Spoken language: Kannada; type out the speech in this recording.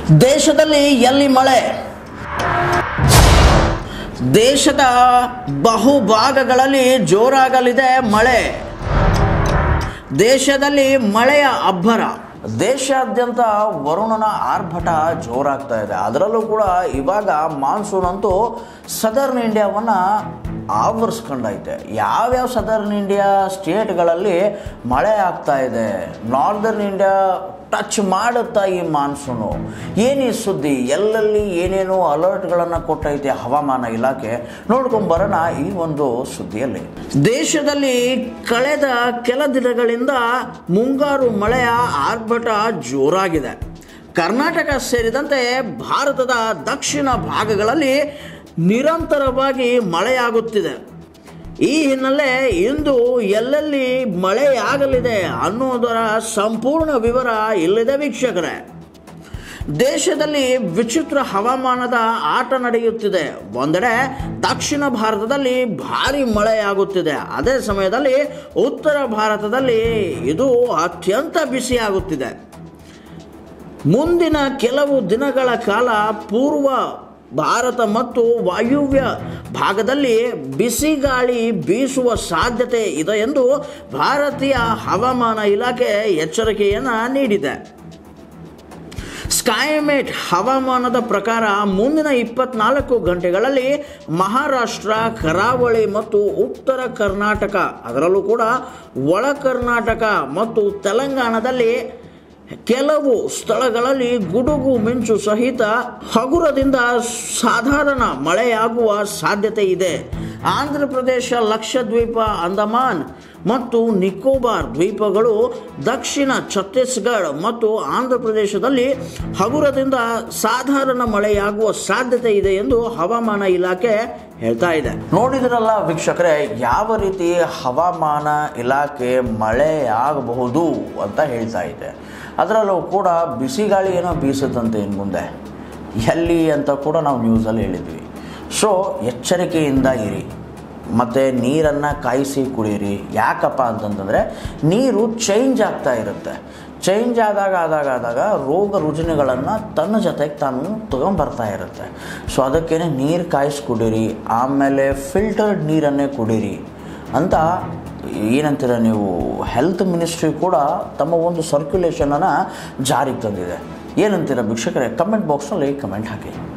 ದೇಶದಲ್ಲಿ ಎಲ್ಲಿ ಮಳೆ ದೇಶದ ಬಹುಭಾಗಗಳಲ್ಲಿ ಜೋರಾಗಲಿದೆ ಮಳೆ ದೇಶದಲ್ಲಿ ಮಳೆಯ ಅಬ್ಬರ ದೇಶಾದ್ಯಂತ ವರುಣನ ಆರ್ಭಟ ಜೋರಾಗ್ತಾ ಇದೆ ಅದರಲ್ಲೂ ಕೂಡ ಇವಾಗ ಮಾನ್ಸೂನ್ ಅಂತೂ ಸದರ್ನ್ ಇಂಡಿಯಾವನ್ನು ಆವರಿಸ್ಕೊಂಡೈತೆ ಯಾವ್ಯಾವ ಸದರ್ನ್ ಇಂಡಿಯಾ ಸ್ಟೇಟ್ಗಳಲ್ಲಿ ಮಳೆ ಆಗ್ತಾ ಇದೆ ನಾರ್ದರ್ನ್ ಇಂಡಿಯಾ ಟಚ್ ಮಾಡುತ್ತಾ ಈ ಮಾನ್ಸೂನು ಏನು ಈ ಸುದ್ದಿ ಎಲ್ಲೆಲ್ಲಿ ಏನೇನೋ ಅಲರ್ಟ್ಗಳನ್ನು ಕೊಟ್ಟೈತೆ ಹವಾಮಾನ ಇಲಾಖೆ ನೋಡ್ಕೊಂಬರೋಣ ಈ ಒಂದು ಸುದ್ದಿಯಲ್ಲಿ ದೇಶದಲ್ಲಿ ಕಳೆದ ಕೆಲ ದಿನಗಳಿಂದ ಮುಂಗಾರು ಮಳೆಯ ಆರ್ಭಟ ಜೋರಾಗಿದೆ ಕರ್ನಾಟಕ ಸೇರಿದಂತೆ ಭಾರತದ ದಕ್ಷಿಣ ಭಾಗಗಳಲ್ಲಿ ನಿರಂತರವಾಗಿ ಮಳೆಯಾಗುತ್ತಿದೆ ಈ ಹಿನ್ನೆಲೆ ಇಂದು ಎಲ್ಲೆಲ್ಲಿ ಮಳೆಯಾಗಲಿದೆ ಅನ್ನೋದರ ಸಂಪೂರ್ಣ ವಿವರ ಇಲ್ಲಿದೆ ವೀಕ್ಷಕರೇ ದೇಶದಲ್ಲಿ ವಿಚಿತ್ರ ಹವಾಮಾನದ ಆಟ ನಡೆಯುತ್ತಿದೆ ಒಂದೆಡೆ ದಕ್ಷಿಣ ಭಾರತದಲ್ಲಿ ಭಾರಿ ಮಳೆಯಾಗುತ್ತಿದೆ ಅದೇ ಸಮಯದಲ್ಲಿ ಉತ್ತರ ಭಾರತದಲ್ಲಿ ಇದು ಅತ್ಯಂತ ಬಿಸಿಯಾಗುತ್ತಿದೆ ಮುಂದಿನ ಕೆಲವು ದಿನಗಳ ಕಾಲ ಪೂರ್ವ ಭಾರತ ಮತ್ತು ವಾಯುವ್ಯ ಭಾಗದಲ್ಲಿ ಬಿಸಿ ಗಾಳಿ ಬೀಸುವ ಸಾಧ್ಯತೆ ಇದೆ ಎಂದು ಭಾರತೀಯ ಹವಾಮಾನ ಇಲಾಖೆ ಎಚ್ಚರಿಕೆಯನ್ನು ನೀಡಿದೆ ಸ್ಕೈಮೇಟ್ ಹವಾಮಾನದ ಪ್ರಕಾರ ಮುಂದಿನ ಇಪ್ಪತ್ನಾಲ್ಕು ಗಂಟೆಗಳಲ್ಲಿ ಮಹಾರಾಷ್ಟ್ರ ಕರಾವಳಿ ಮತ್ತು ಉತ್ತರ ಕರ್ನಾಟಕ ಅದರಲ್ಲೂ ಕೂಡ ಒಳ ಕರ್ನಾಟಕ ಮತ್ತು ತೆಲಂಗಾಣದಲ್ಲಿ ಕೆಲವು ಸ್ಥಳಗಳಲ್ಲಿ ಗುಡುಗು ಮಿಂಚು ಸಹಿತ ಹಗುರದಿಂದ ಸಾಧಾರಣ ಮಳೆಯಾಗುವ ಸಾಧ್ಯತೆ ಇದೆ ಆಂಧ್ರ ಪ್ರದೇಶ ಲಕ್ಷದ್ವೀಪ ಅಂಡಮಾನ್ ಮತ್ತು ನಿಕೋಬಾರ್ ದ್ವೀಪಗಳು ದಕ್ಷಿಣ ಛತ್ತೀಸ್ಗಢ ಮತ್ತು ಆಂಧ್ರ ಪ್ರದೇಶದಲ್ಲಿ ಹಗುರದಿಂದ ಸಾಧಾರಣ ಮಳೆಯಾಗುವ ಸಾಧ್ಯತೆ ಇದೆ ಎಂದು ಹವಾಮಾನ ಇಲಾಖೆ ಹೇಳ್ತಾ ಇದೆ ನೋಡಿದ್ರಲ್ಲ ವೀಕ್ಷಕರೇ ಯಾವ ರೀತಿ ಹವಾಮಾನ ಇಲಾಖೆ ಮಳೆ ಆಗಬಹುದು ಅಂತ ಹೇಳ್ತಾ ಇದೆ ಅದರಲ್ಲೂ ಕೂಡ ಬಿಸಿ ಗಾಳಿ ಏನೋ ಬೀಸುತ್ತಂತೆ ಇನ್ನು ಮುಂದೆ ಎಲ್ಲಿ ಅಂತ ಕೂಡ ನಾವು ನ್ಯೂಸಲ್ಲಿ ಹೇಳಿದ್ವಿ ಸೊ ಎಚ್ಚರಿಕೆಯಿಂದ ಇರಿ ಮತ್ತು ನೀರನ್ನು ಕಾಯಿಸಿ ಕುಡೀರಿ ಯಾಕಪ್ಪ ಅಂತಂತಂದರೆ ನೀರು ಚೇಂಜ್ ಆಗ್ತಾ ಇರುತ್ತೆ ಚೇಂಜ್ ಆದಾಗ ಆದಾಗ ಆದಾಗ ರೋಗ ರುಜಿನಗಳನ್ನು ತನ್ನ ಜೊತೆಗೆ ತಾನು ತೊಗೊಂಬರ್ತಾ ಇರುತ್ತೆ ಸೊ ಅದಕ್ಕೇ ನೀರು ಕಾಯಿಸಿ ಕುಡೀರಿ ಆಮೇಲೆ ಫಿಲ್ಟರ್ಡ್ ನೀರನ್ನೇ ಕುಡೀರಿ ಅಂತ ಏನಂತೀರ ನೀವು ಹೆಲ್ತ್ ಮಿನಿಸ್ಟ್ರಿ ಕೂಡ ತಮ್ಮ ಒಂದು ಸರ್ಕ್ಯುಲೇಷನನ್ನು ಜಾರಿಗೆ ತಂದಿದೆ ಏನಂತೀರ ಭಿಕ್ಷಕರೇ ಕಮೆಂಟ್ ಬಾಕ್ಸ್ನಲ್ಲಿ ಕಮೆಂಟ್ ಹಾಕಿ